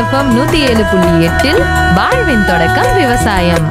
FM நூத்தி ஏழு புள்ளி எட்டில் வாழ்வின் தொடக்கம் விவசாயம்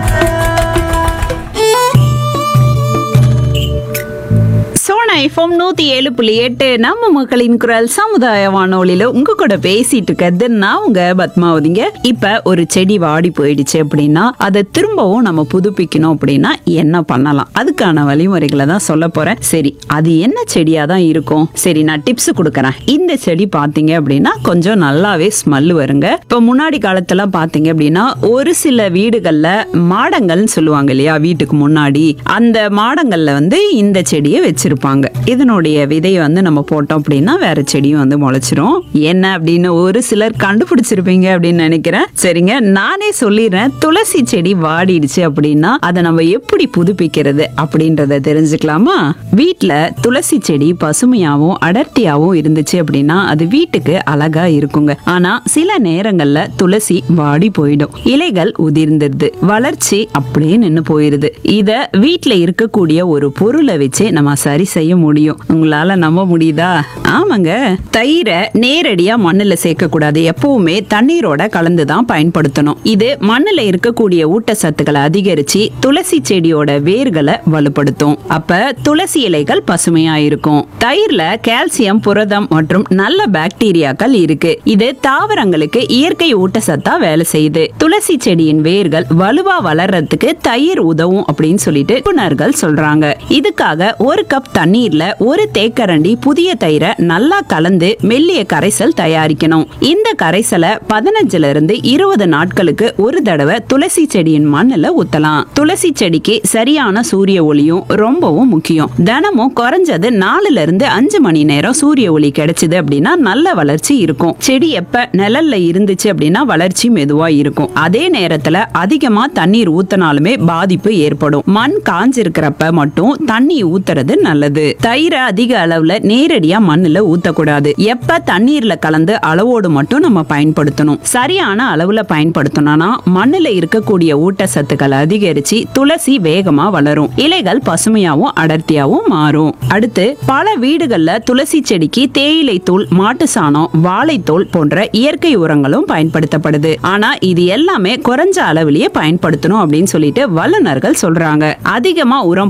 சோனா எஃப்எம் நூத்தி ஏழு புள்ளி எட்டு நம்ம மக்களின் குரல் சமுதாய வானொலியில உங்க கூட பேசிட்டு இருக்கிறது நான் உங்க பத்மாவதிங்க இப்ப ஒரு செடி வாடி போயிடுச்சு அப்படின்னா அதை திரும்பவும் நம்ம புதுப்பிக்கணும் அப்படின்னா என்ன பண்ணலாம் அதுக்கான வழிமுறைகளை தான் சொல்ல போறேன் சரி அது என்ன செடியா தான் இருக்கும் சரி நான் டிப்ஸ் கொடுக்கறேன் இந்த செடி பாத்தீங்க அப்படின்னா கொஞ்சம் நல்லாவே ஸ்மெல் வருங்க இப்ப முன்னாடி காலத்துல பாத்தீங்க அப்படின்னா ஒரு சில வீடுகள்ல மாடங்கள்னு சொல்லுவாங்க இல்லையா வீட்டுக்கு முன்னாடி அந்த மாடங்கள்ல வந்து இந்த செடியை வச்சிருப்பாங்க இதனுடைய விதையை வந்து நம்ம போட்டோம் அப்படின்னா வேற செடியும் வந்து முளைச்சிரும் என்ன அப்படின்னு ஒரு சிலர் கண்டுபிடிச்சிருப்பீங்க அப்படின்னு நினைக்கிறேன் சரிங்க நானே சொல்லிடுறேன் துளசி செடி வாடிடுச்சு அப்படின்னா அதை நம்ம எப்படி புதுப்பிக்கிறது அப்படின்றத தெரிஞ்சுக்கலாமா வீட்ல துளசி செடி பசுமையாவும் அடர்த்தியாவும் இருந்துச்சு அப்படின்னா அது வீட்டுக்கு அழகா இருக்குங்க ஆனா சில நேரங்கள்ல துளசி வாடி போயிடும் இலைகள் உதிர்ந்துருது வளர்ச்சி அப்படியே நின்னு போயிருது இத வீட்ல இருக்கக்கூடிய ஒரு பொருளை வச்சு நம்ம சரி செய்ய முடியும் உங்களால நம்ப முடியுதா ஆமாங்க தயிரை நேரடியா மண்ணுல சேர்க்க கூடாது எப்பவுமே தண்ணீரோட கலந்து தான் பயன்படுத்தணும் இது மண்ணுல இருக்கக்கூடிய ஊட்டச்சத்துக்களை அதிகரிச்சு துளசி செடியோட வேர்களை வலுப்படுத்தும் அப்ப துளசி இலைகள் பசுமையா இருக்கும் தயிர்ல கால்சியம் புரதம் மற்றும் நல்ல பாக்டீரியாக்கள் இருக்கு இது தாவரங்களுக்கு இயற்கை ஊட்டச்சத்தா வேலை செய்யுது துளசி செடியின் வேர்கள் வலுவா வளர்றதுக்கு தயிர் உதவும் அப்படின்னு சொல்லிட்டு நிபுணர்கள் சொல்றாங்க இதுக்காக ஒரு கப் தண்ணீர்ல ஒரு தேக்கரண்டி புதிய தயிரை நல்லா கலந்து மெல்லிய கரைசல் தயாரிக்கணும் இந்த கரைசலை பதினஞ்சுல இருந்து இருபது நாட்களுக்கு ஒரு தடவை துளசி செடியின் மண்ணுல ஊத்தலாம் துளசி செடிக்கு சரியான சூரிய ஒளியும் ரொம்பவும் முக்கியம் தினமும் குறைஞ்சது நாலுல இருந்து அஞ்சு மணி நேரம் சூரிய ஒளி கிடைச்சது அப்படின்னா நல்ல வளர்ச்சி இருக்கும் செடி எப்ப நிழல்ல இருந்துச்சு அப்படின்னா வளர்ச்சி மெதுவா இருக்கும் அதே நேரத்துல அதிகமா தண்ணீர் ஊத்தினாலுமே பாதிப்பு ஏற்படும் மண் காஞ்சிருக்கிறப்ப மட்டும் தண்ணி ஊத்துறது நல்லது தயிரை அதிக அளவுல நேரடியா மண்ணுல ஊத்தக்கூடாது எப்ப தண்ணீர்ல கலந்து அளவோடு மட்டும் நம்ம பயன்படுத்தணும் சரியான அளவுல பயன்படுத்தணும்னா மண்ணுல இருக்கக்கூடிய ஊட்டச்சத்துக்கள் அதிகரிச்சு துளசி வேகமா வளரும் இலைகள் பசுமையாவும் அடர்த்தியாவும் மாறும் அடுத்து பல வீடுகள்ல துளசி செடிக்கு தேயிலை தூள் மாட்டு சாணம் வாழைத்தோல் போன்ற இயற்கை உரங்களும் பயன்படுத்தப்படுது ஆனா இது எல்லாமே குறைஞ்ச அளவிலேயே பயன்படுத்தணும் அப்படின்னு சொல்லிட்டு வல்லுநர்கள் சொல்றாங்க அதிகமா உரம்